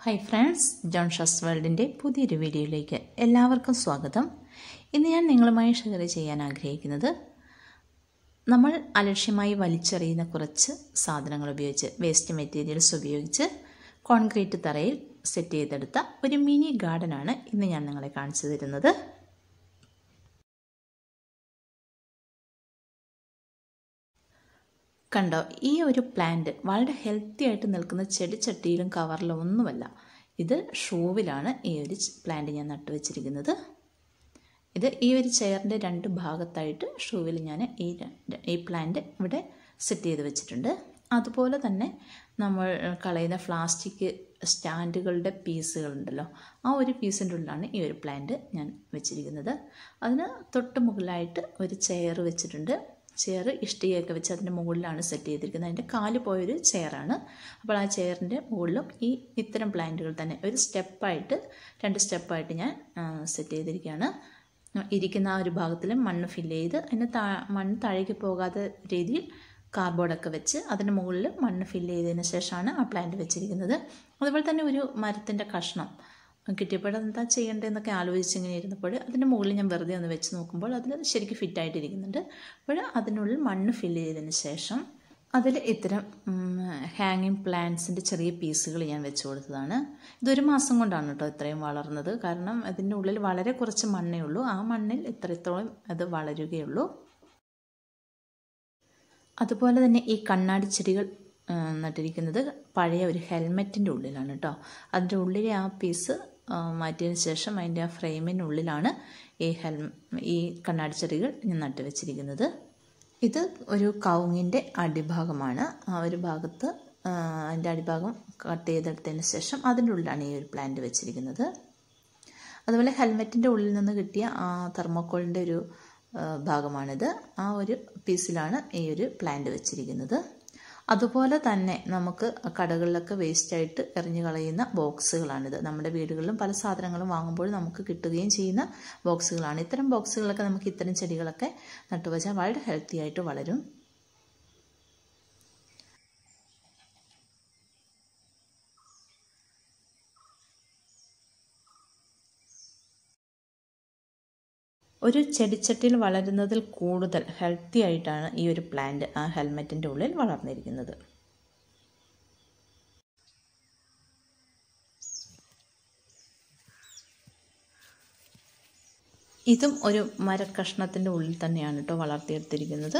hi friends John ഷസ് വേൾഡിൻ്റെ പുതിയൊരു വീഡിയോയിലേക്ക് എല്ലാവർക്കും സ്വാഗതം ഇന്ന് ഞാൻ നിങ്ങളുമായി ഷെയർ ചെയ്യാൻ ആഗ്രഹിക്കുന്നത് നമ്മൾ അലക്ഷ്യമായി വലിച്ചെറിയുന്ന കുറച്ച് സാധനങ്ങൾ ഉപയോഗിച്ച് വേസ്റ്റ് മെറ്റീരിയൽസ് ഉപയോഗിച്ച് കോൺക്രീറ്റ് തറയിൽ സെറ്റ് ചെയ്തെടുത്ത ഒരു മിനി ഗാർഡനാണ് ഇന്ന് ഞാൻ നിങ്ങളെ കാണിച്ചു തരുന്നത് കണ്ടോ ഈ ഒരു പ്ലാന്റ് വളരെ ഹെൽത്തി ആയിട്ട് നിൽക്കുന്ന ചെടിച്ചട്ടിയിലും കവറിലും ഒന്നുമല്ല ഇത് ഷൂവിലാണ് ഈ ഒരു പ്ലാന്റ് ഞാൻ നട്ടുവെച്ചിരിക്കുന്നത് ഇത് ഈ ഒരു ചെയറിൻ്റെ രണ്ട് ഭാഗത്തായിട്ട് ഷൂവിൽ ഞാൻ ഈ ഈ പ്ലാന്റ് ഇവിടെ സെറ്റ് ചെയ്ത് വെച്ചിട്ടുണ്ട് അതുപോലെ തന്നെ നമ്മൾ കളയുന്ന പ്ലാസ്റ്റിക് സ്റ്റാൻഡുകളുടെ പീസുകളുണ്ടല്ലോ ആ ഒരു പീസിൻ്റെ ഉള്ളിലാണ് ഈ ഒരു പ്ലാന്റ് ഞാൻ വെച്ചിരിക്കുന്നത് അതിന് തൊട്ട് മുകളിലായിട്ട് ഒരു ചെയർ വെച്ചിട്ടുണ്ട് ചെയർ ഇഷ്ടികയൊക്കെ വെച്ച് അതിൻ്റെ മുകളിലാണ് സെറ്റ് ചെയ്തിരിക്കുന്നത് അതിൻ്റെ കാല് പോയൊരു ചെയറാണ് അപ്പോൾ ആ ചെയറിൻ്റെ മുകളിലും ഈ ഇത്തരം പ്ലാന്റുകൾ തന്നെ ഒരു സ്റ്റെപ്പായിട്ട് രണ്ട് സ്റ്റെപ്പായിട്ട് ഞാൻ സെറ്റ് ചെയ്തിരിക്കുകയാണ് ഇരിക്കുന്ന ആ ഒരു ഭാഗത്തിൽ മണ്ണ് ഫില്ല് ചെയ്ത് അതിന് താ മണ്ണ് താഴേക്ക് പോകാത്ത രീതിയിൽ കാർബോർഡൊക്കെ വെച്ച് അതിന് മുകളിൽ മണ്ണ് ഫില്ല് ചെയ്തതിന് ശേഷമാണ് ആ പ്ലാന്റ് വെച്ചിരിക്കുന്നത് അതുപോലെ തന്നെ ഒരു മരത്തിൻ്റെ കഷ്ണം കിട്ടിയപ്പോൾ എന്താ ചെയ്യേണ്ടതെന്നൊക്കെ ആലോചിച്ച് ഇങ്ങനെ ഇരുന്നപ്പോൾ അതിൻ്റെ മുകളിൽ ഞാൻ വെറുതെ ഒന്ന് വെച്ച് നോക്കുമ്പോൾ അതിൽ ശരിക്കും ഫിറ്റായിട്ടിരിക്കുന്നുണ്ട് അപ്പോൾ അതിനുള്ളിൽ മണ്ണ് ഫില്ല് ചെയ്തതിന് ശേഷം അതിൽ ഇത്തരം ഹാങ്ങിങ് പ്ലാന്റ്സിൻ്റെ ചെറിയ പീസുകൾ ഞാൻ വെച്ച് കൊടുത്തതാണ് ഇതൊരു മാസം കൊണ്ടാണ് കേട്ടോ ഇത്രയും വളർന്നത് കാരണം അതിൻ്റെ ഉള്ളിൽ വളരെ കുറച്ച് മണ്ണേ ഉള്ളൂ ആ മണ്ണിൽ ഇത്രത്തോളം അത് വളരുകയുള്ളൂ അതുപോലെ തന്നെ ഈ കണ്ണാടി ചെടികൾ നട്ടിരിക്കുന്നത് പഴയ ഒരു ഹെൽമെറ്റിൻ്റെ ഉള്ളിലാണ് കേട്ടോ അതിൻ്റെ ഉള്ളിലെ ആ പീസ് മാറ്റിയതിന് ശേഷം അതിൻ്റെ ആ ഫ്രെയിമിനുള്ളിലാണ് ഈ ഹെൽ ഈ കണ്ണാടി ചെടികൾ ഞാൻ നട്ടു വെച്ചിരിക്കുന്നത് ഇത് ഒരു കവുങ്ങിൻ്റെ അടിഭാഗമാണ് ആ ഒരു ഭാഗത്ത് അതിൻ്റെ അടിഭാഗം കട്ട് ചെയ്തെടുത്തതിന് ശേഷം അതിൻ്റെ ഉള്ളിലാണ് ഈ ഒരു പ്ലാന്റ് വെച്ചിരിക്കുന്നത് അതുപോലെ ഹെൽമെറ്റിൻ്റെ ഉള്ളിൽ നിന്ന് കിട്ടിയ ആ തെർമോക്കോളിൻ്റെ ഒരു ഭാഗമാണിത് ആ ഒരു പീസിലാണ് ഈ ഒരു പ്ലാന്റ് വെച്ചിരിക്കുന്നത് അതുപോലെ തന്നെ നമുക്ക് കടകളിലൊക്കെ വേസ്റ്റായിട്ട് എറിഞ്ഞു കളയുന്ന ബോക്സുകളാണിത് നമ്മുടെ വീടുകളിലും പല സാധനങ്ങളും വാങ്ങുമ്പോൾ നമുക്ക് കിട്ടുകയും ചെയ്യുന്ന ബോക്സുകളാണ് ഇത്തരം ബോക്സുകളൊക്കെ നമുക്ക് ഇത്തരം ചെടികളൊക്കെ നട്ടുവച്ചാൽ വളരെ ഹെൽത്തി ആയിട്ട് വളരും ഒരു ചെടിച്ചട്ടിയിൽ വളരുന്നതിൽ കൂടുതൽ ഹെൽത്തി ആയിട്ടാണ് ഈ ഒരു പ്ലാന്റ് ആ ഹെൽമെറ്റിൻ്റെ ഉള്ളിൽ വളർന്നിരിക്കുന്നത് ഇതും ഒരു മരക്കഷ്ണത്തിൻ്റെ ഉള്ളിൽ തന്നെയാണ് കേട്ടോ വളർത്തിയെടുത്തിരിക്കുന്നത്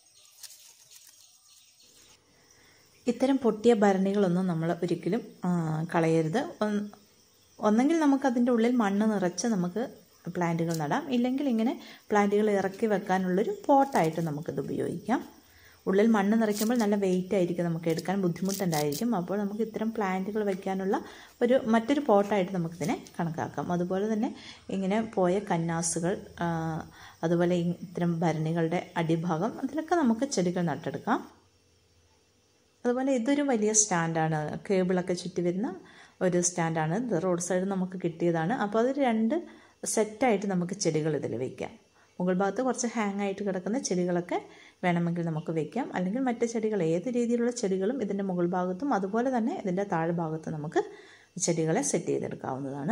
ഇത്തരം പൊട്ടിയ ഭരണികളൊന്നും നമ്മൾ ഒരിക്കലും കളയരുത് ഒന്നെങ്കിൽ നമുക്കതിൻ്റെ ഉള്ളിൽ മണ്ണ് നിറച്ച് നമുക്ക് പ്ലാന്റുകൾ നടാം ഇല്ലെങ്കിൽ ഇങ്ങനെ പ്ലാന്റുകൾ ഇറക്കി വെക്കാനുള്ളൊരു പോട്ടായിട്ട് നമുക്കിത് ഉപയോഗിക്കാം ഉള്ളിൽ മണ്ണ് നിറയ്ക്കുമ്പോൾ നല്ല വെയിറ്റ് ആയിരിക്കും നമുക്ക് എടുക്കാൻ ബുദ്ധിമുട്ടുണ്ടായിരിക്കും അപ്പോൾ നമുക്ക് ഇത്തരം പ്ലാന്റുകൾ വയ്ക്കാനുള്ള ഒരു മറ്റൊരു പോട്ടായിട്ട് നമുക്കിതിനെ കണക്കാക്കാം അതുപോലെ തന്നെ ഇങ്ങനെ പോയ കന്നാസുകൾ അതുപോലെ ഇത്തരം ഭരണികളുടെ അടിഭാഗം അതിലൊക്കെ നമുക്ക് ചെടികൾ നട്ടെടുക്കാം അതുപോലെ ഇതൊരു വലിയ സ്റ്റാൻഡാണ് കേബിളൊക്കെ ചുറ്റി വരുന്ന ഒരു സ്റ്റാൻഡാണ് ഇത് റോഡ് സൈഡ് നമുക്ക് കിട്ടിയതാണ് അപ്പോൾ അത് രണ്ട് സെറ്റായിട്ട് നമുക്ക് ചെടികൾ ഇതിൽ വയ്ക്കാം മുകൾ ഭാഗത്ത് കുറച്ച് ഹാങ് ആയിട്ട് കിടക്കുന്ന ചെടികളൊക്കെ വേണമെങ്കിൽ നമുക്ക് വയ്ക്കാം അല്ലെങ്കിൽ മറ്റ് ചെടികൾ ഏത് രീതിയിലുള്ള ചെടികളും ഇതിൻ്റെ മുകൾ ഭാഗത്തും അതുപോലെ തന്നെ ഇതിൻ്റെ താഴ്ഭാഗത്തും നമുക്ക് ചെടികളെ സെറ്റ് ചെയ്തെടുക്കാവുന്നതാണ്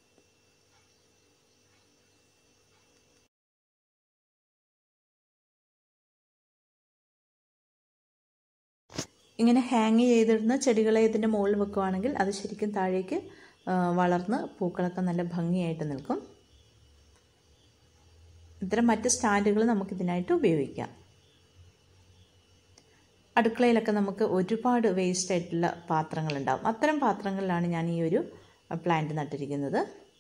ഇങ്ങനെ ഹാങ് ചെയ്തിടുന്ന ചെടികളെ ഇതിൻ്റെ മുകളിൽ വെക്കുകയാണെങ്കിൽ അത് ശരിക്കും താഴേക്ക് വളർന്ന് പൂക്കളൊക്കെ നല്ല ഭംഗിയായിട്ട് നിൽക്കും ഇത്തരം മറ്റ് സ്റ്റാൻഡുകൾ നമുക്കിതിനായിട്ട് ഉപയോഗിക്കാം അടുക്കളയിലൊക്കെ നമുക്ക് ഒരുപാട് വേസ്റ്റ് ആയിട്ടുള്ള പാത്രങ്ങളുണ്ടാവും അത്തരം പാത്രങ്ങളിലാണ് ഞാൻ ഈ ഒരു പ്ലാന്റ് നട്ടിരിക്കുന്നത്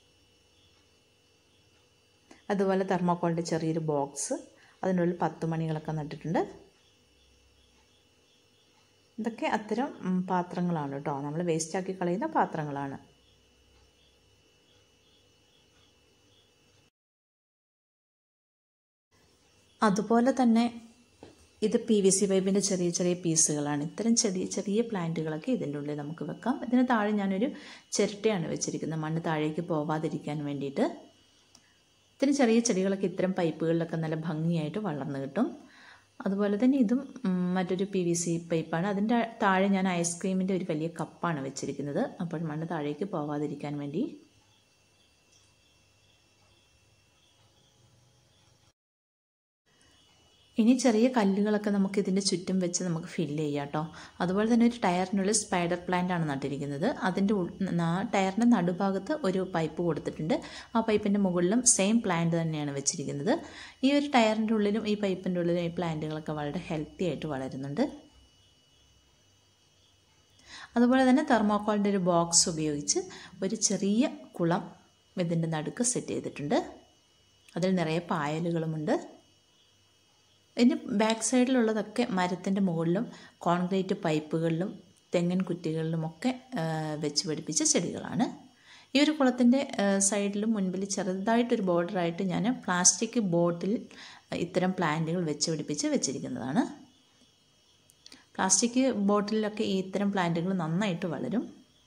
അതുപോലെ തെർമോക്കോളിൻ്റെ ചെറിയൊരു ബോക്സ് അതിനുള്ളിൽ പത്ത് മണികളൊക്കെ നട്ടിട്ടുണ്ട് ഇതൊക്കെ അത്തരം പാത്രങ്ങളാണ് കേട്ടോ നമ്മൾ വേസ്റ്റാക്കി കളയുന്ന പാത്രങ്ങളാണ് അതുപോലെ തന്നെ ഇത് പി വി സി പൈപ്പിൻ്റെ ചെറിയ ചെറിയ പീസുകളാണ് ഇത്തരം ചെറിയ ചെറിയ പ്ലാന്റുകളൊക്കെ ഇതിൻ്റെ ഉള്ളിൽ നമുക്ക് വെക്കാം ഇതിന് താഴെ ഞാനൊരു ചിരട്ടയാണ് വെച്ചിരിക്കുന്നത് മണ്ണ് താഴേക്ക് പോവാതിരിക്കാൻ വേണ്ടിയിട്ട് ഇത്തരം ചെറിയ ചെടികളൊക്കെ ഇത്തരം പൈപ്പുകളിലൊക്കെ നല്ല ഭംഗിയായിട്ട് വളർന്നു കിട്ടും അതുപോലെ തന്നെ ഇതും മറ്റൊരു പി വി സി പൈപ്പാണ് അതിൻ്റെ താഴെ ഞാൻ ഐസ്ക്രീമിൻ്റെ ഒരു വലിയ കപ്പാണ് വെച്ചിരിക്കുന്നത് അപ്പോൾ മണ്ണ് താഴേക്ക് പോകാതിരിക്കാൻ വേണ്ടി ഇനി ചെറിയ കല്ലുകളൊക്കെ നമുക്ക് ഇതിൻ്റെ ചുറ്റും വെച്ച് നമുക്ക് ഫില്ല് ചെയ്യാം കേട്ടോ അതുപോലെ തന്നെ ഒരു ടയറിനുള്ളിൽ സ്പൈഡർ പ്ലാന്റ് ആണ് നട്ടിരിക്കുന്നത് അതിൻ്റെ ടയറിൻ്റെ നടുഭാഗത്ത് ഒരു പൈപ്പ് കൊടുത്തിട്ടുണ്ട് ആ പൈപ്പിൻ്റെ മുകളിലും സെയിം പ്ലാന്റ് തന്നെയാണ് വെച്ചിരിക്കുന്നത് ഈ ഒരു ടയറിൻ്റെ ഉള്ളിലും ഈ പൈപ്പിൻ്റെ ഉള്ളിലും ഈ പ്ലാന്റുകളൊക്കെ വളരെ ഹെൽത്തി ആയിട്ട് വളരുന്നുണ്ട് അതുപോലെ തന്നെ തെർമോക്കോളിൻ്റെ ഒരു ബോക്സ് ഉപയോഗിച്ച് ഒരു ചെറിയ കുളം ഇതിൻ്റെ നടുക്ക് സെറ്റ് ചെയ്തിട്ടുണ്ട് അതിൽ നിറയെ പായലുകളുമുണ്ട് ഇതിൻ്റെ ബാക്ക് സൈഡിലുള്ളതൊക്കെ മരത്തിൻ്റെ മുകളിലും കോൺക്രീറ്റ് പൈപ്പുകളിലും തെങ്ങിൻ കുറ്റികളിലുമൊക്കെ വെച്ച് പിടിപ്പിച്ച ചെടികളാണ് ഈ ഒരു കുളത്തിൻ്റെ സൈഡിലും മുൻപിൽ ചെറുതായിട്ടൊരു ബോർഡറായിട്ട് ഞാൻ പ്ലാസ്റ്റിക് ബോട്ടിൽ ഇത്തരം പ്ലാന്റുകൾ വെച്ച് പിടിപ്പിച്ച് വെച്ചിരിക്കുന്നതാണ് പ്ലാസ്റ്റിക് ബോട്ടിലൊക്കെ ഈ ഇത്തരം പ്ലാന്റുകൾ നന്നായിട്ട് വളരും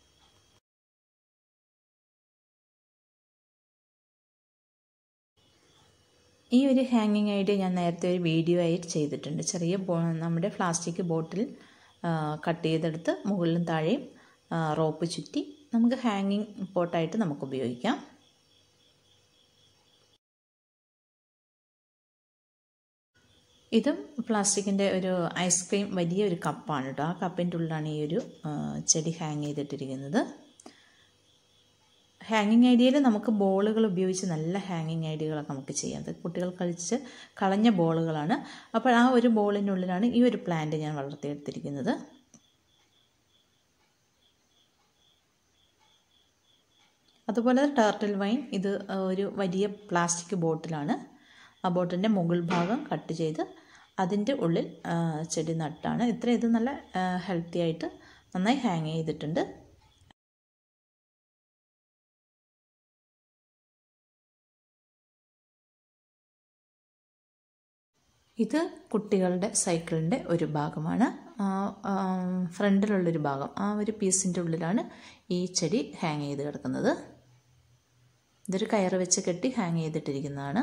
ഈ ഒരു ഹാങ്ങിങ് ഐഡിയ ഞാൻ നേരത്തെ ഒരു വീഡിയോ ആയിട്ട് ചെയ്തിട്ടുണ്ട് ചെറിയ നമ്മുടെ പ്ലാസ്റ്റിക് ബോട്ടിൽ കട്ട് ചെയ്തെടുത്ത് മുകളിലും താഴെയും റോപ്പ് ചുറ്റി നമുക്ക് ഹാങ്ങിങ് പോട്ടായിട്ട് നമുക്ക് ഉപയോഗിക്കാം ഇതും പ്ലാസ്റ്റിക്കിൻ്റെ ഒരു ഐസ്ക്രീം വലിയ ഒരു കപ്പാണ് കേട്ടോ ആ കപ്പിൻ്റെ ഉള്ളിലാണ് ഈ ഒരു ചെടി ഹാങ് ചെയ്തിട്ടിരിക്കുന്നത് ഹാങ്ങിങ് ഐഡിയയിൽ നമുക്ക് ബോളുകൾ ഉപയോഗിച്ച് നല്ല ഹാങ്ങിങ് ഐഡിയകളൊക്കെ നമുക്ക് ചെയ്യാം അത് കുട്ടികൾ കളിച്ച് കളഞ്ഞ ബോളുകളാണ് അപ്പോൾ ആ ഒരു ബോളിനുള്ളിലാണ് ഈ ഒരു പ്ലാന്റ് ഞാൻ വളർത്തിയെടുത്തിരിക്കുന്നത് അതുപോലെ ടേർട്ടിൽ വൈൻ ഇത് ഒരു വലിയ പ്ലാസ്റ്റിക് ബോട്ടിലാണ് ആ ബോട്ടിൻ്റെ മുകൾ ഭാഗം കട്ട് ചെയ്ത് അതിൻ്റെ ഉള്ളിൽ ചെടി നട്ടാണ് ഇത്ര ഇത് നല്ല ഹെൽത്തി ആയിട്ട് നന്നായി ഹാങ് ചെയ്തിട്ടുണ്ട് ഇത് കുട്ടികളുടെ സൈക്കിളിൻ്റെ ഒരു ഭാഗമാണ് ഫ്രണ്ടിലുള്ളൊരു ഭാഗം ആ ഒരു പീസിൻ്റെ ഉള്ളിലാണ് ഈ ചെടി ഹാങ് ചെയ്ത് കിടക്കുന്നത് ഇതൊരു കയറ് വെച്ച് കെട്ടി ഹാങ് ചെയ്തിട്ടിരിക്കുന്നതാണ്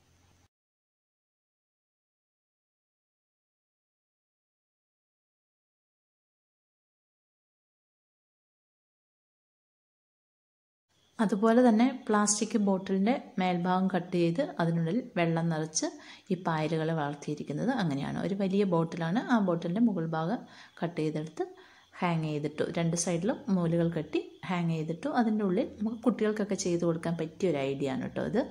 അതുപോലെ തന്നെ പ്ലാസ്റ്റിക് ബോട്ടിലിൻ്റെ മേൽഭാഗം കട്ട് ചെയ്ത് അതിനുള്ളിൽ വെള്ളം നിറച്ച് ഈ പായലുകളെ വളർത്തിയിരിക്കുന്നത് അങ്ങനെയാണ് ഒരു വലിയ ബോട്ടിലാണ് ആ ബോട്ടിലിൻ്റെ മുകൾ ഭാഗം കട്ട് ചെയ്തെടുത്ത് ഹാങ് ചെയ്തിട്ടു രണ്ട് സൈഡിലും നൂലുകൾ കെട്ടി ഹാങ് ചെയ്തിട്ടു അതിൻ്റെ ഉള്ളിൽ നമുക്ക് കുട്ടികൾക്കൊക്കെ ചെയ്ത് കൊടുക്കാൻ പറ്റിയ ഒരു ഐഡിയ ആണ് കേട്ടോ ഇത്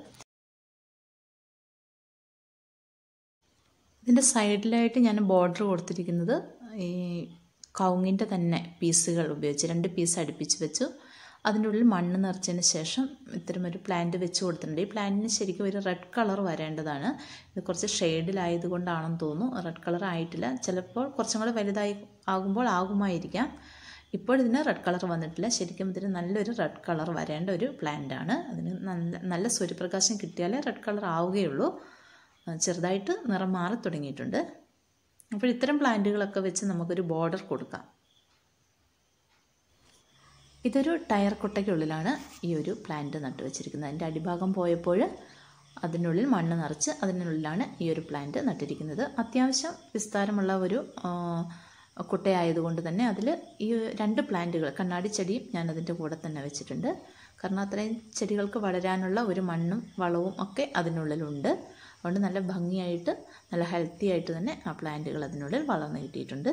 ഇതിൻ്റെ സൈഡിലായിട്ട് ഞാൻ ബോർഡർ കൊടുത്തിരിക്കുന്നത് ഈ കവുങ്ങിൻ്റെ തന്നെ പീസുകൾ ഉപയോഗിച്ച് രണ്ട് പീസ് അടുപ്പിച്ച് വെച്ചു അതിൻ്റെ ഉള്ളിൽ മണ്ണ് നിറച്ചതിന് ശേഷം ഇത്തരം ഒരു പ്ലാന്റ് വെച്ച് കൊടുത്തിട്ടുണ്ട് ഈ പ്ലാന്റിന് ശരിക്കും ഒരു റെഡ് കളർ വരേണ്ടതാണ് ഇത് കുറച്ച് ഷെയ്ഡിലായതുകൊണ്ടാണെന്ന് തോന്നുന്നു റെഡ് കളർ ആയിട്ടില്ല ചിലപ്പോൾ കുറച്ചും കൂടെ വലുതായി ആകുമ്പോൾ ആകുമായിരിക്കാം ഇപ്പോൾ ഇതിന് റെഡ് കളർ വന്നിട്ടില്ല ശരിക്കും ഇതിന് നല്ലൊരു റെഡ് കളർ വരേണ്ട ഒരു പ്ലാന്റാണ് അതിന് നല്ല നല്ല സൂര്യപ്രകാശം കിട്ടിയാലേ റെഡ് കളർ ആവുകയുള്ളൂ ചെറുതായിട്ട് നിറം മാറി തുടങ്ങിയിട്ടുണ്ട് അപ്പോൾ ഇത്തരം പ്ലാന്റുകളൊക്കെ വെച്ച് നമുക്കൊരു ബോർഡർ കൊടുക്കാം ഇതൊരു ടയർ കൊട്ടയ്ക്കുള്ളിലാണ് ഈ ഒരു പ്ലാന്റ് നട്ടു വെച്ചിരിക്കുന്നത് അതിൻ്റെ അടിഭാഗം പോയപ്പോൾ അതിനുള്ളിൽ മണ്ണ് നിറച്ച് അതിനുള്ളിലാണ് ഈ ഒരു പ്ലാന്റ് നട്ടിരിക്കുന്നത് അത്യാവശ്യം വിസ്താരമുള്ള ഒരു കുട്ടയായതുകൊണ്ട് തന്നെ അതിൽ ഈ രണ്ട് പ്ലാന്റുകൾ കണ്ണാടി ചെടിയും ഞാൻ അതിൻ്റെ കൂടെ തന്നെ വെച്ചിട്ടുണ്ട് കാരണം അത്രയും ചെടികൾക്ക് വളരാനുള്ള ഒരു മണ്ണും വളവും ഒക്കെ അതിനുള്ളിലുണ്ട് അതുകൊണ്ട് നല്ല ഭംഗിയായിട്ട് നല്ല ഹെൽത്തി ആയിട്ട് തന്നെ ആ പ്ലാന്റുകൾ അതിനുള്ളിൽ വളർന്നു കിട്ടിയിട്ടുണ്ട്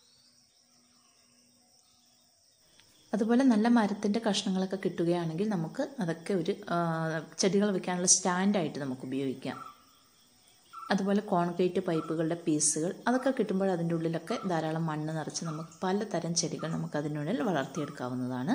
അതുപോലെ നല്ല മരത്തിൻ്റെ കഷ്ണങ്ങളൊക്കെ കിട്ടുകയാണെങ്കിൽ നമുക്ക് അതൊക്കെ ഒരു ചെടികൾ വെക്കാനുള്ള സ്റ്റാൻഡായിട്ട് നമുക്ക് ഉപയോഗിക്കാം അതുപോലെ കോൺക്രീറ്റ് പൈപ്പുകളുടെ പീസുകൾ അതൊക്കെ കിട്ടുമ്പോൾ അതിൻ്റെ ഉള്ളിലൊക്കെ ധാരാളം മണ്ണ് നിറച്ച് നമുക്ക് പലതരം ചെടികൾ നമുക്ക് അതിനുള്ളിൽ വളർത്തിയെടുക്കാവുന്നതാണ്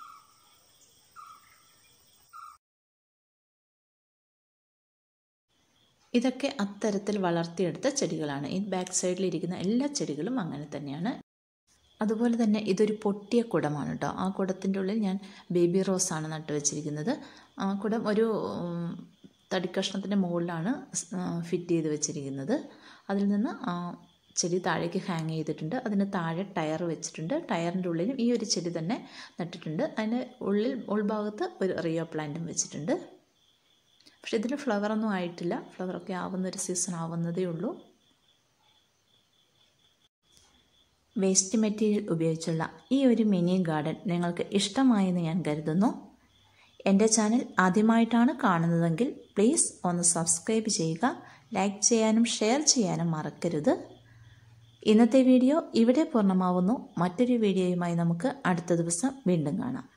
ഇതൊക്കെ അത്തരത്തിൽ വളർത്തിയെടുത്ത ചെടികളാണ് ഈ ബാക്ക് സൈഡിലിരിക്കുന്ന എല്ലാ ചെടികളും അങ്ങനെ തന്നെയാണ് അതുപോലെ തന്നെ ഇതൊരു പൊട്ടിയ കുടമാണ് കേട്ടോ ആ കുടത്തിൻ്റെ ഉള്ളിൽ ഞാൻ ബേബി റോസാണ് നട്ടു വെച്ചിരിക്കുന്നത് ആ കുടം ഒരു തടിക്കഷ്ണത്തിൻ്റെ മുകളിലാണ് ഫിറ്റ് ചെയ്ത് വെച്ചിരിക്കുന്നത് അതിൽ നിന്ന് ചെടി താഴേക്ക് ഹാങ് ചെയ്തിട്ടുണ്ട് അതിന് താഴെ ടയർ വെച്ചിട്ടുണ്ട് ടയറിൻ്റെ ഉള്ളിലും ഈ ഒരു ചെടി തന്നെ നട്ടിട്ടുണ്ട് അതിന് ഉള്ളിൽ ഉൾഭാഗത്ത് ഒരു റിയോ പ്ലാന്റും വെച്ചിട്ടുണ്ട് പക്ഷേ ഇതിന് ഫ്ലവറൊന്നും ആയിട്ടില്ല ഫ്ലവറൊക്കെ ആവുന്ന ഒരു സീസൺ ആവുന്നതേ ഉള്ളൂ വേസ്റ്റ് മെറ്റീരിയൽ ഉപയോഗിച്ചുള്ള ഈ ഒരു മിനി ഗാർഡൻ നിങ്ങൾക്ക് ഇഷ്ടമായെന്ന് ഞാൻ കരുതുന്നു എൻ്റെ ചാനൽ ആദ്യമായിട്ടാണ് കാണുന്നതെങ്കിൽ പ്ലീസ് ഒന്ന് സബ്സ്ക്രൈബ് ചെയ്യുക ലൈക്ക് ചെയ്യാനും ഷെയർ ചെയ്യാനും മറക്കരുത് ഇന്നത്തെ വീഡിയോ ഇവിടെ പൂർണ്ണമാവുന്നു മറ്റൊരു വീഡിയോയുമായി നമുക്ക് അടുത്ത ദിവസം വീണ്ടും കാണാം